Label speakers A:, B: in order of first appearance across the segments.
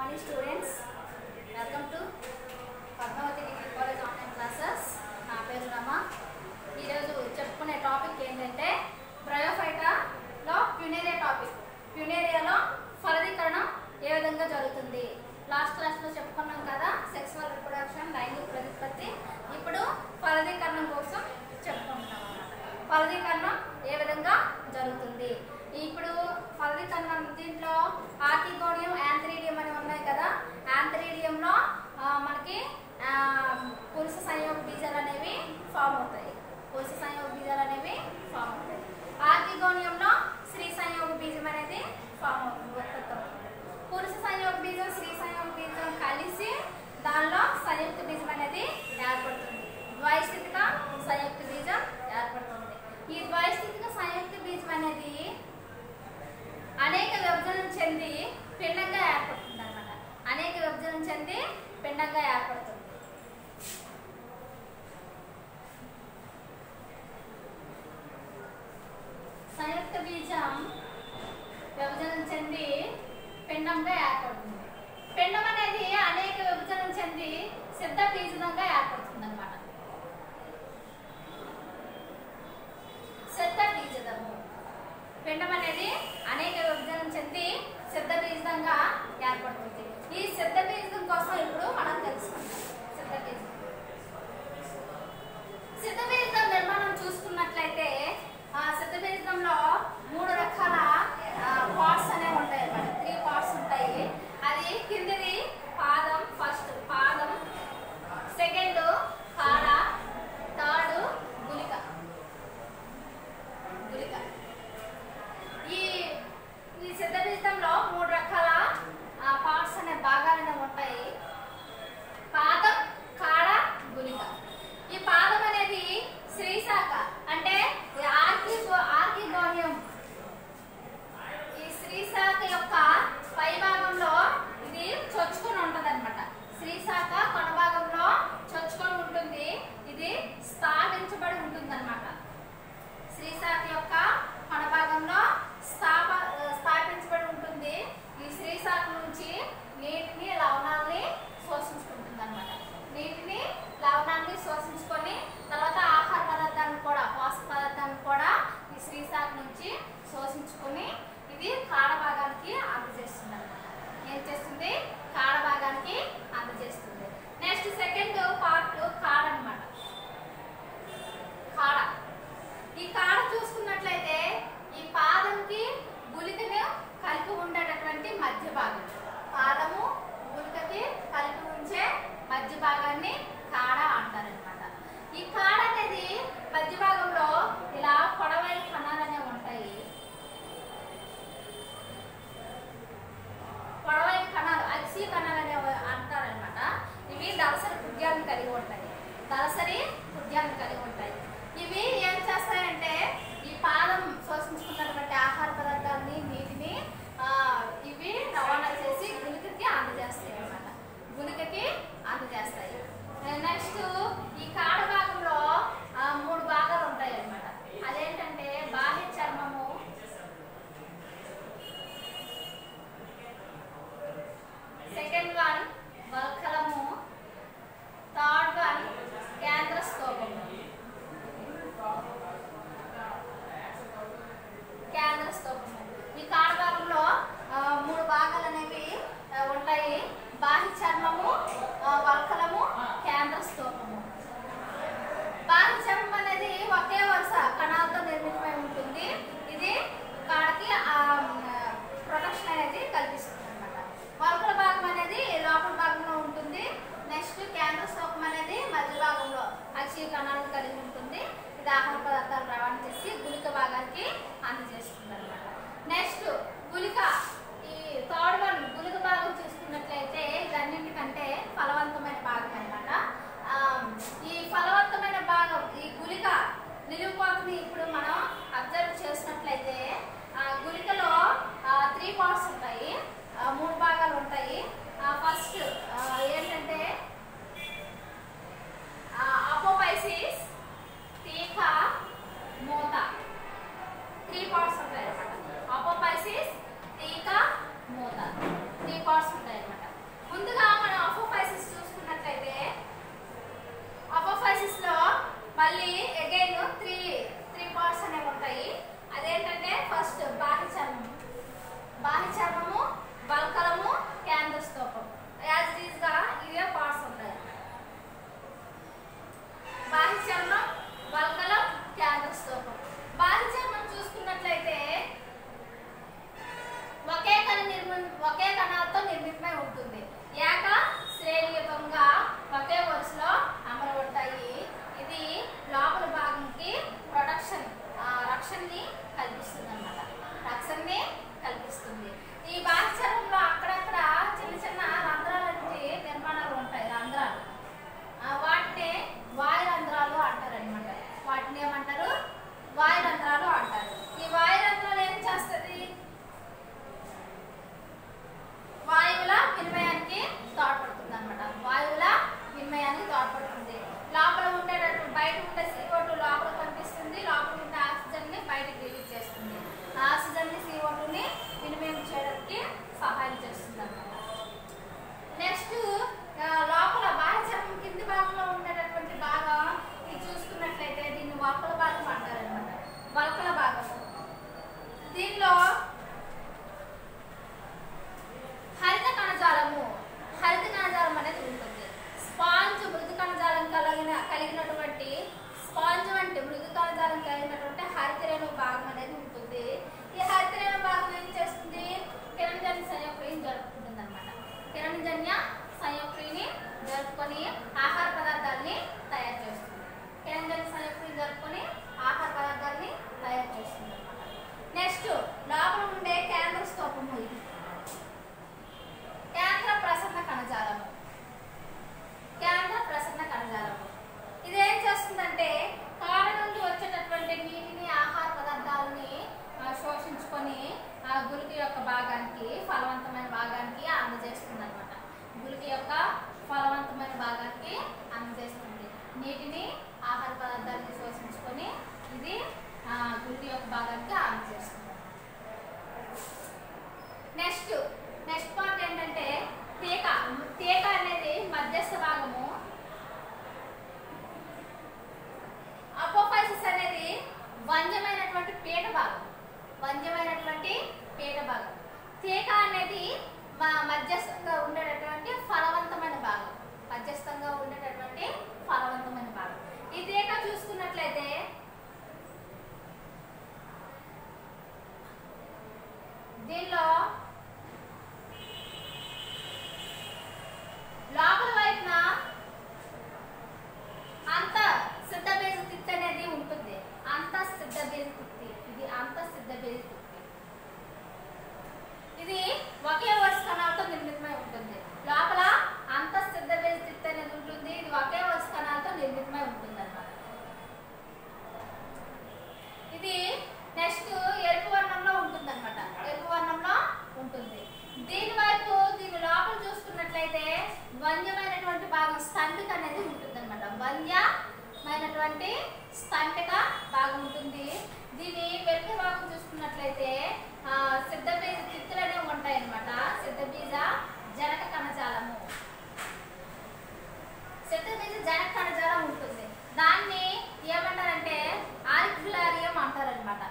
A: morning students welcome to Padmavathi degree college online classes నా పేరు రమ ఈరోజు చెప్పుకునే టాపిక్ ఏంటంటే బ్రయోఫైటాలో ప్యునేరియా టాపిక్ ప్యునేరియాలో ఫలదీకరణం ఏ విధంగా జరుగుతుంది లాస్ట్ క్లాస్లో చెప్పుకున్నాం కదా సెక్సువల్ రిప్రొడక్షన్ లైంగిక ప్రతిపత్తి ఇప్పుడు ఫలదీకరణం కోసం చెప్పుకుంటున్నాం అన్నమాట ఫలదీకరణం ఏ విధంగా జరుగుతుంది ఇప్పుడు ఫలదీకరణం దీంట్లో ఆర్కిగోనియం యాంథ్రీడియం అని ఉన్నాయి కదా యాంథ్రీడియంలో ఆ, మనకి ఆ, పురుష సంయోగ బీజాలు అనేవి ఫామ్ అవుతాయి పురుష సంయోగ బీజాలు అనేవి ఫామ్ అవుతాయి ఆర్కిగోనియంలో స్త్రీ సంయోగ బీజం అనేది ఫామ్ అవుతుంది ఉత్పత్తి అవుతుంది పురుష సంయోగ బీజం స్త్రీ సంయోగ బీజం కలిసి దానిలో సంయుక్త బీజం అనేది ఏర్పడుతుంది ద్వైస్థితిక సంయుక్త బీజం ఏర్పడుతుంది ఈ ద్వైస్థితిక సంయుక్త బీజం అనేది అనేక విభజన చెంది పిండంగా ఏర్పడుతుంది అనమాట అనేక విభజన చెంది పిండంగా ఏర్పడుతుంది సంయుక్త బీజం విభజన చెంది పిండంగా ఏర్పడుతుంది పిండం అనేది అనేక విభజన చెంది సిద్ధ బీజంగా ఏర్పడుతుంది అనమాట సిద్ధ బీజదము పిండం అనేది అనేక విభజన చెంది సిద్ధ బీజంగా ఏర్పడుతుంది ఈ సిద్ధ బీజం కోసం ఇప్పుడు మనం తెలుసుకుందాం సిద్ధ బీజం సిద్ధ బీజం నిర్మాణం చూసుకున్నట్లయితే ఆ సిద్ధ బీజంలో మూడు రకాల పార్ట్స్ అనేవి ఉంటాయి అన్నమాట త్రీ పార్ట్స్ ఉంటాయి అది కిందిది పాదం ఫస్ట్ పాదం సెకండ్ కాడ థర్డ్ గులిక గులిక ఈ ఈ సిద్ధ బీజంలో మూడు రకాల పార్ట్స్ అనే భాగాలు అనేవి ఉంటాయి పాదం కాడ గులిక ఈ పాదం అనేది శ్రీశాఖ అంటే ఈ ఆర్కి ఆర్కిగోనియం ఈ శ్రీశాఖ యొక్క పై భాగంలో ఇది చొచ్చుకొని ఉంటది అనమాట శ్రీశాఖ కొన భాగంలో చొచ్చుకొని ఉంటుంది ఇది స్థాపించబడి ఉంటుంది అనమాట శ్రీశాఖ యొక్క కొన భాగంలో స్థాప స్థాపించబడి ఉంటుంది ఈ శ్రీశాఖ నుంచి నీటిని లవణాలని శోషించుకుంటుంది అనమాట నీటిని లవణాన్ని శోషించుకొని తర్వాత ఆహార పదార్థాలను కూడా పోషక పదార్థాలను కూడా ఈ శ్రీశాఖ నుంచి శోషించుకొని ఇది కాడ భాగానికి అందజేస్తుంది అనమాట ఏం చేస్తుంది కాడ భాగానికి అందజేస్తుంది నెక్స్ట్ సెకండ్ పార్ట్ కాడ అన్నమాట కాడ ఈ కాడ చూసుకున్నట్లయితే ఈ పాదంకి గులికను కలిపి ఉండేటటువంటి మధ్య భాగం పాదము గులికకి కలిపి ఉంచే మధ్య భాగాన్ని కాడ అంటారనమాట ఈ కాడ అనేది మధ్య భాగంలో ఇలా పొడవైన కణాలు అనేవి ఉంటాయి పొడవైన కణాలు అక్సీ కణాలు అనేవి అంటారనమాట ఇవి దళసరి పుద్యాలను కలిగి ఉంటాయి దళసరి పుద్యాలను కలిగి ఉంటాయి ఇవి ఏం చేస్తాయంటే ఈ పాదం శోషించుకున్నటువంటి ఆహార పదార్థాలని నీటిని ఆ, ఇవి రవాణా చేసి గులికకి అందజేస్తాయి అన్నమాట గులికకి అందజేస్తాయి నెక్స్ట్ ఈ కాడ భాగంలో ఆ, మూడు భాగాలు ఉంటాయి అన్నమాట అదేంటంటే బాహ్య చర్మము సెకండ్ వన్ వల్కలము థర్డ్ వన్ కేంద్ర స్తోపము నిర్మితమై ఉంటుంది ఏక శ్రేణీయుతంగా ఒకే వరుసలో అమరబడతాయి ఇది లోపల భాగంకి ప్రొటెక్షన్ రక్షణని కల్పిస్తుంది అనమాట రక్షణని కల్పిస్తుంది ఈ బాహ్యచర్మంలో అక్కడక్కడ చిన్న చిన్న రంధ్రాల నుంచి నిర్మాణాలు ఉంటాయి రంధ్రాలు ఆ, వాటిని వాయు రంధ్రాలు అంటారు అనమాట వాటిని ఏమంటారు వాయు రంధ్రాలు అంటారు ఈ వాయు రంధ్రాలు ఏం చేస్తుంది వాయువుల వినిమయానికి తోడ్పడుతుంది అనమాట వాయువుల వినిమయానికి తోడ్పడుతుంది లోపల ఉండేటటువంటి బయట ఉండే CO2 లోపల కనిపిస్తుంది లోపల ఉండే ఆక్సిజన్ ని బయటకు రిలీజ్ చేస్తుంది ఆక్సిజన్ ని CO2 ని వినిమయం చేయడానికి సహాయం చేస్తుంది అనమాట నెక్స్ట్ లోపల బాహ్యచర్మం కింది భాగంలో ఉండేటటువంటి భాగం ఇది చూసుకున్నట్లయితే దీన్ని వల్కల భాగం అంటారు అనమాట వల్కల భాగం దీనిలో హరిత కణజాలము హరిత కణజాలం అనేది ఉంటుంది స్పాంజ్ మృదు కణజాలం కలిగిన కలిగినటువంటి స్పాంజ్ వంటి మృదు కణజాలం కలిగినటువంటి హరితరేణు భాగం అనేది ఉంటుంది ఈ హరితరేణు భాగం ఏం చేస్తుంది కిరణజన్య సంయోక్రియని జరుపుకుంటుంది అనమాట కిరణజన్య సంయోక్రియని జరుపుకొని ఆహార పదార్థాలని తయారు చేస్తుంది కిరణజన్య సంయోక్రియని జరుపుకొని ఆహార పదార్థాలని తయారు చేస్తుంది అనమాట నెక్స్ట్ లోపల ఉండే కేంద్ర స్తూపము ఇది కేంద్ర ప్రసన్న కణజాలము కేంద్ర ప్రసన్న కణజాలము ఇది ఏం చేస్తుందంటే కాడ నుండి వచ్చేటటువంటి నీటిని ఆహార పదార్థాలని ఆ, శోషించుకొని ఆ గులికి యొక్క భాగానికి ఫలవంతమైన భాగానికి అందజేస్తుంది అనమాట గులికి యొక్క ఫలవంతమైన భాగానికి అందజేస్తుంది నీటిని ఆహార పదార్థాలని శోషించుకొని ఇది ఆ, గులికి యొక్క భాగానికి అందజేస్తుంది నెక్స్ట్ నెక్స్ట్ పార్ట్ ఏంటంటే తీక తీక అనేది మధ్యస్థ భాగము అపోఫైసిస్ అనేది వంజమైనటువంటి పీట భాగం వంజమైనటువంటి పీట భాగం తీక అనేది మ- మధ్యస్థంగా ఉండేటటువంటి ఫలవంతమైన భాగం మధ్యస్థంగా ఉండేటటువంటి ఫలవంతమైన భాగం ఈ తీక చూసుకున్నట్లయితే దీనిలో లోపల వైపున అంత సిద్ధ బీజ తిత్తి అనేది ఉంటుంది అంత సిద్ధ బీజ తిత్తి ఇది అంత సిద్ధ బీజ తిత్తి ఇది ఒకే వరుస కణాలతో నిర్మితమై ఉంటుంది లోపల అంత సిద్ధ బీజ తిత్తి అనేది ఉంటుంది ఇది ఒకే వరుస కణాలతో నిర్మితమై ఉంటుంది అన్నమాట ఇది నెక్స్ట్ ఎరుపు వర్ణంలో ఉంటుంది అనమాట ఎరుపు వర్ణంలో ఉంటుంది దీని వైపు దీని లోపల చూసుకున్నట్లయితే వంద్యమైనటువంటి భాగం స్తంభిక అనేది ఉంటుంది అనమాట వంద్యమైనటువంటి స్తంభిక భాగం ఉంటుంది దీని వెలుగు భాగం చూసుకున్నట్లయితే ఆ, సిద్ధబీజ చిత్తులు అనేవి ఉంటాయి అనమాట సిద్ధబీజ జనక కణజాలము సిద్ధబీజ జనక కణజాలం ఉంటుంది దాన్ని ఏమంటారంటే ఆర్కిఫిలారియం అంటారనమాట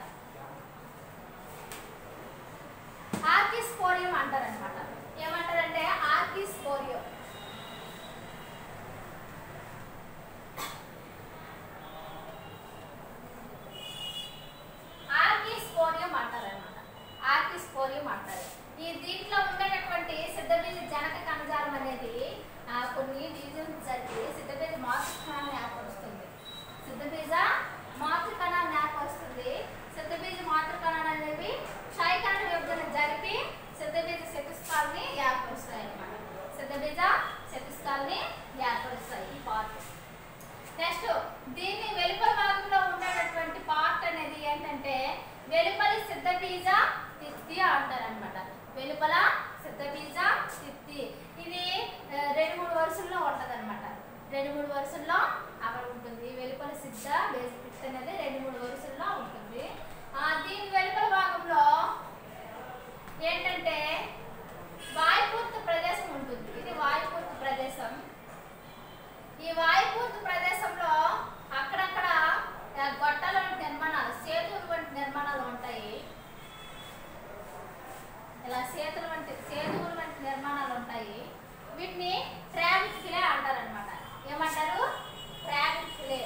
A: ఆర్కిస్పోరియం అంటారనమాట ఏమంటారంటే ఆర్కిస్పోరియం ఆర్కిస్పోరియం అంటారనమాట ఆర్కిస్పోరియం అంటారు ఈ దీంట్లో ఉండేటటువంటి సిద్ధబీజ జనక కణజాలం అనేది ఆ, కొన్ని డివిజన్స్ జరిగి సిద్ధబీజ మాతృకణాన్ని ఏర్పరుస్తుంది సిద్ధబీజ మాతృకణాన్ని ఏర్పరుస్తుంది సిద్ధబీజ మాతృకణాలు అనేవి క్షయకణ విభజన జరిపి సిద్ధబీజ శతుస్థాల్ని ఏర్పరుస్తాయి అన్నమాట సిద్ధబీజ శతుస్థాల్ని ఏర్పరుస్తాయి ఈ పార్ట్ నెక్స్ట్ దీన్ని వెలుపల భాగంలో ఉండేటటువంటి పార్ట్ అనేది ఏంటంటే వెలుపలి సిద్ధబీజ తిత్తి అంటారనమాట వెలుపల సిద్ధబీజ తిత్తి ఇది ఆ, రెండు మూడు వరుసల్లో ఉంటది అనమాట రెండు మూడు వరుసల్లో అక్కడ ఉంటుంది వెలుపల సిద్ధ బేజ తిత్తి అనేది రెండు మూడు వరుసల్లో ఉంటుంది ఆ, దీని వెలుపల భాగంలో ఏంటంటే వాయుపూర్త ప్రదేశం ఉంటుంది ఇది వాయుపూర్త ప్రదేశం ఈ వాయుపూర్తి ప్రదేశంలో అక్కడక్కడ ఆ, గొట్టాల వంటి నిర్మాణాలు సేతువుల వంటి నిర్మాణాలు ఉంటాయి ఇలా సేతుల వంటి సేతువుల వంటి నిర్మాణాలు ఉంటాయి వీటిని ట్రాఫిక్ ఫిలే అంటారనమాట ఏమంటారు ట్రాఫిక్ ఫిలే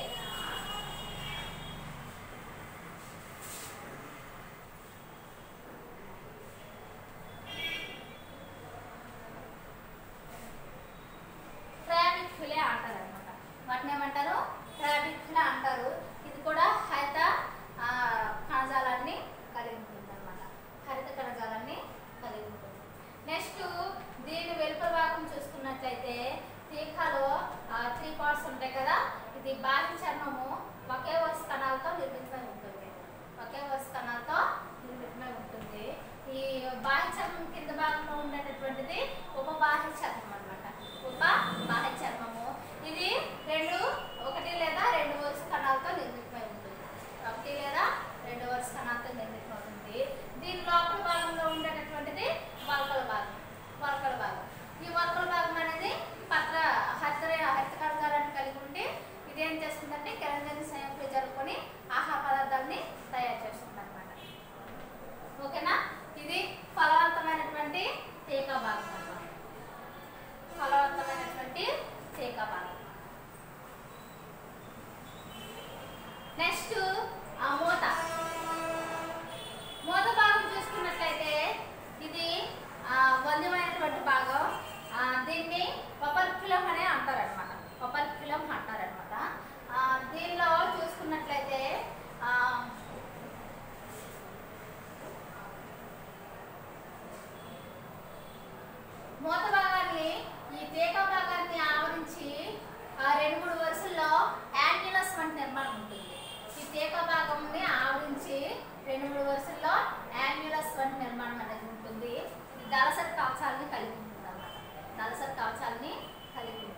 A: తీగ భాగాన్ని ఆవరించి ఆ, రెండు మూడు వరుసల్లో యాన్యులస్ వంటి నిర్మాణం ఉంటుంది ఈ తీగ భాగంని ఆవరించి రెండు మూడు వరుసల్లో యాన్యులస్ వంటి నిర్మాణం అనేది ఉంటుంది ఇది దళసరి కవచాలని కలిగి ఉంటుంది అన్నమాట దళసరి కవచాలని కలిగి ఉంటుంది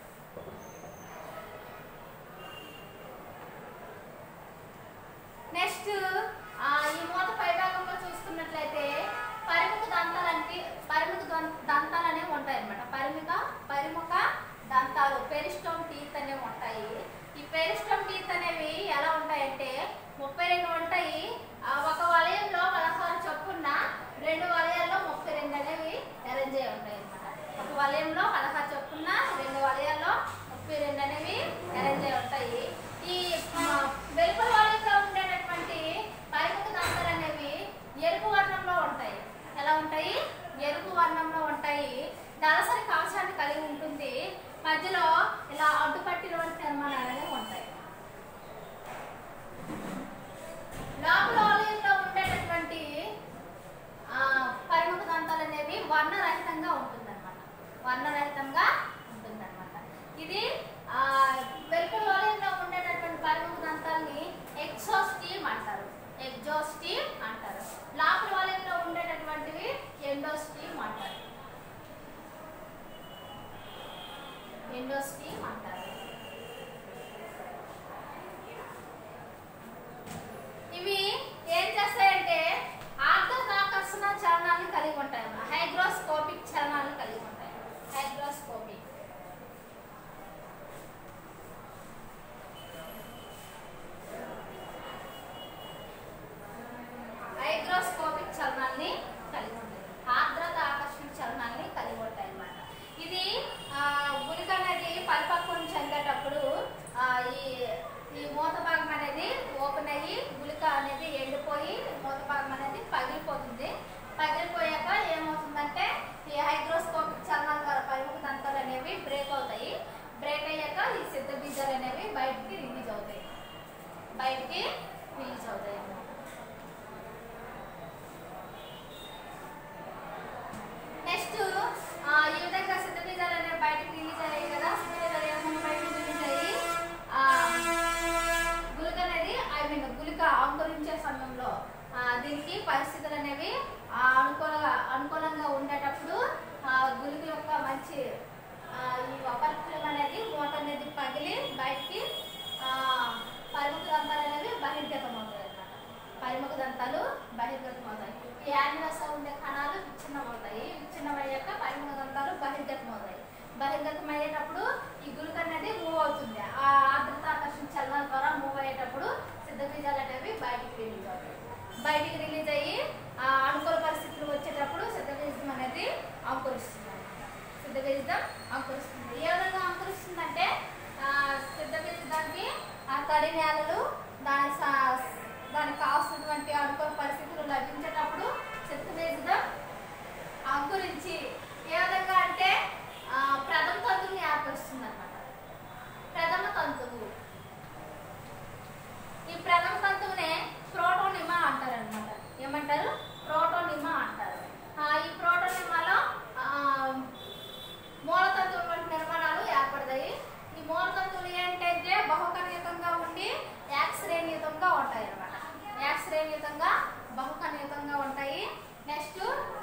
A: నెక్స్ట్ ఈ మూత పైభాగంలో చూసుకున్నట్లయితే పరిముఖ దంతాలు అంటే పరిముఖ దం- దంతాలు అనేవి ఉంటాయి అన్నమాట పరిముఖ పరిముఖ దంతాలు పెరిస్టోమ్ టీత్ అనేవి ఉంటాయి ఈ పెరిస్టోమ్ టీత్ అనేవి ఎలా ఉంటాయంటే ముప్పై రెండు ఉంటాయి ఆ, ఒక వలయంలో పదహారు చొప్పున రెండు వలయాల్లో ముప్పై రెండు అనేవి అరేంజ్ అయి ఉంటాయి అన్నమాట ఒక వలయంలో పదహారు చొప్పున రెండు వలయాల్లో ముప్పై రెండు అనేవి అరేంజ్ అయి ఉంటాయి ఈ ఆ, వెలుపల వలయంలో ఉండేటటువంటి పరిముఖ దంతాలు అనేవి ఎరుపు వర్ణంలో ఉంటాయి ఎలా ఉంటాయి ఎరుపు వర్ణంలో ఉంటాయి దళసరి కవచాన్ని కలిగి ఉంటుంది మధ్యలో ఇలా అడ్డుపట్టినటువంటి నిర్మాణాలు అనేవి ఉంటాయి లోపల వలయంలో ఉండేటటువంటి ఆ, పరిముఖ దంతాలు అనేవి వర్ణరహితంగా ఉంటుందన్నమాట వర్ణరహితంగా ఉంటుందన్నమాట ఇది ఆ, వెలుపల వలయంలో ఉండేటటువంటి పరిముఖ దంతాల్ని ఎక్సోస్టీమ్ అంటారు ఎగ్జోస్టీమ్ అంటారు లోపల వలయంలో ఉండేటటువంటివి ఎండోస్టీమ్ అంటారు ఎండోస్టీమ్ అంటారు ఇవి ఏం చేస్తాయంటే ఆకర్షణ చలనాన్ని కలిగి ఉంటాయి హైగ్రోస్కోపిక్ చలనాన్ని కలిగి ఉంటాయి హైగ్రోస్కోపిక్ హైగ్రోస్కోపిక్ చలనాన్ని కలిగి ఉంటాయి ఆర్ద్రత ఆకర్షణ చలనాన్ని కలిగి ఉంటాయి అన్నమాట ఇది ఆ, గుళిక అనేది పరిపక్వం చెందేటప్పుడు ఆ, ఈ ఈ మూత భాగం అనేది ఓపెన్ అయ్యి గుళిక అనేది ఎండిపోయి మూత భాగం అనేది పగిలిపోతుంది పగిలిపోయాక ఏమవుతుందంటే ఈ హైగ్రోస్కోపిక్ చలనాల ద్వారా పరిముఖ దంతాలు అనేవి బ్రేక్ అవుతాయి బ్రేక్ అయ్యాక ఈ సిద్ధ బీజాలు అనేవి బయటికి రిలీజ్ అవుతాయి బయటికి రిలీజ్ అవుతాయి అన్నమాట నెక్స్ట్ ఈ విధంగా సిద్ధ బీజాలు అనేవి బయటకు రిలీజ్ అయ్యాయి కదా సిద్ధ బీజాలు ఏమన్నా బయటకు రిలీజ్ అయ్యి ఆ, గుళిక అనేది ఐ మీన్ గుళిక అంకురించే సమయంలో ఆ, దీనికి పరిస్థితులు అనేవి ఆ, అనుకూలంగా అనుకూలంగా ఉండేటప్పుడు ఆ, గుళిక యొక్క మంచి ఆ, ఈ అపరిచయం అనేది మూత అనేది పగిలి బయటికి ఆ, పరిముఖ దంతాలు అనేవి బహిర్గతం అవుతాయి అన్నమాట పరిముఖ దంతాలు బహిర్గతం అవుతాయి ఈ యానిమస్ ఉండే కణాలు విచ్ఛిన్నమవుతాయి విచ్ఛిన్నమయ్యాక పరిముఖ దంతాలు బహిర్గతం అవుతాయి బహిర్గతం అయ్యేటప్పుడు ఈ గుళిక అనేది మూవ్ అవుతుంది ఆ ఆర్ద్రత ఆకర్షణ చలనాల ద్వారా మూవ్ అయ్యేటప్పుడు సిద్ధ బీజాలు అనేవి బయటికి రిలీజ్ అవుతాయి బయటికి రిలీజ్ అయ్యి ఆ అనుకూల పరిస్థితులు వచ్చేటప్పుడు సిద్ధ బీజం అనేది అంకురిస్తుంది అన్నమాట సిద్ధ బీజం అంకురిస్తుంది ఏ విధంగా అంకురిస్తుందంటే ఆ, సిద్ధ బీజానికి ఆ తడి నేలలు దాని సా- దానికి కావాల్సినటువంటి అనుకూల పరిస్థితులు లభించేటప్పుడు సిద్ధ బీజం అంకురించి ఏ విధంగా అంటే ఆ, ప్రథమ తంతువుని ఏర్పరుస్తుంది అనమాట ప్రథమ తంతువు ఈ ప్రథమ తంతువునే ప్రోటోనిమా అంటారు అనమాట ఏమంటారు ప్రోటోనిమా అంటారు ఆ, ఈ ప్రోటోనిమాలో ఆ, మూలతంతువుల వంటి నిర్మాణాలు ఏర్పడతాయి ఈ మూలతంతువులు ఏంటంటే బహుకణయుతంగా ఉండి యాక్శ్రేణీయుతంగా ఉంటాయి అన్నమాట యాక్శ్రేణీయుతంగా బహుకణయుతంగా ఉంటాయి నెక్స్ట్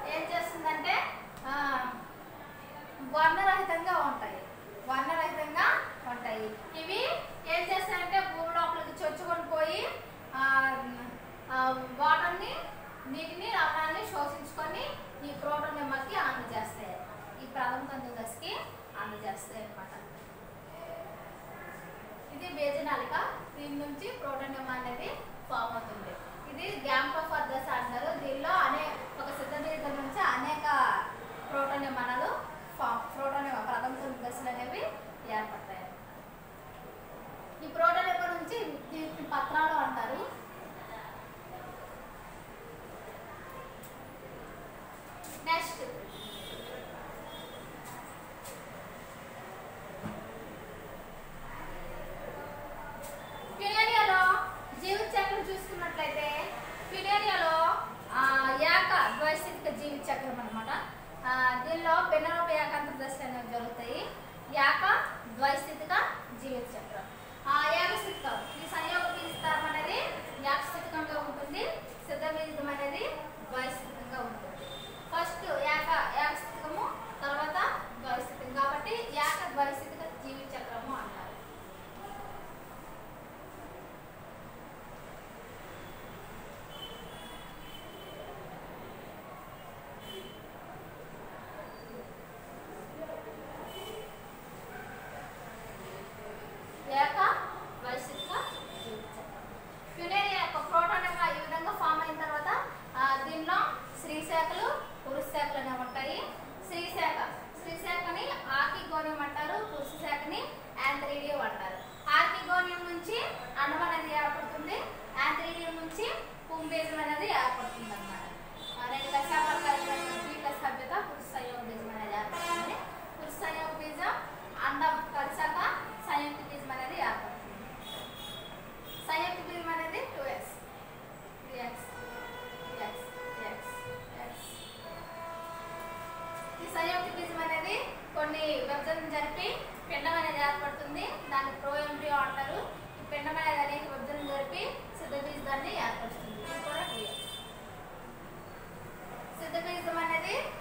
A: ఆ, దీనిలో పెన్నరూప ఏకాంత దశలు అనేవి జరుగుతాయి యాక ద్వైస్థితిక జీవిత చక్రం ఆ ఏకస్థితికం ఈ సంయోగ బీజస్థానం అనేది యాకస్థితికంగా ఉంటుంది సిద్ధ బీజం అనేది ద్వైస్థితికంగా ఉంటుంది ఫస్ట్ యాక ఏకస్థితికము తర్వాత ద్వైస్థితికం కాబట్టి యాక ద్వైస్థితిక జీవిత చక్రము అంటారు ఏక వైశ్విక యునేరియా యొక్క ప్రోటాన్ యొక్క ఈ విధంగా ఫామ్ అయిన తర్వాత ఆ, దీనిలో స్త్రీ శాఖలు పురుష శాఖలు అనేవి ఉంటాయి స్త్రీ శాఖ స్త్రీ శాఖని ఆర్కిగోనియం అంటారు పురుష శాఖని యాంథ్రీడియం అంటారు ఆర్కిగోనియం నుంచి అండం అనేది ఏర్పడుతుంది యాంథ్రీడియం నుంచి కుంబేజం అనేది ఏర్పడుతుంది అన్నమాట ఆ, రెండు దశాబ్దాల కలిగిన కీట సభ్యత పురుష సంయోగ బీజం అనేది ఏర్పడుతుంది పురుష సంయోగ బీజం అండం కలిసాక సంయుక్త బీజం అనేది ఏర్పడుతుంది సంయుక్త బీజం అనేది two x three x x x x ఈ సంయుక్త బీజం అనేది కొన్ని విభజన జరిపి పిండం అనేది ఏర్పడుతుంది దాన్ని ప్రోఎంబ్రియో అంటారు ఈ పిండం అనేది అనేక విభజన జరిపి సిద్ధ బీజాన్ని ఏర్పరుస్తుంది ఇది కూడా టూ ఎక్స్ సిద్ధ బీజం అనేది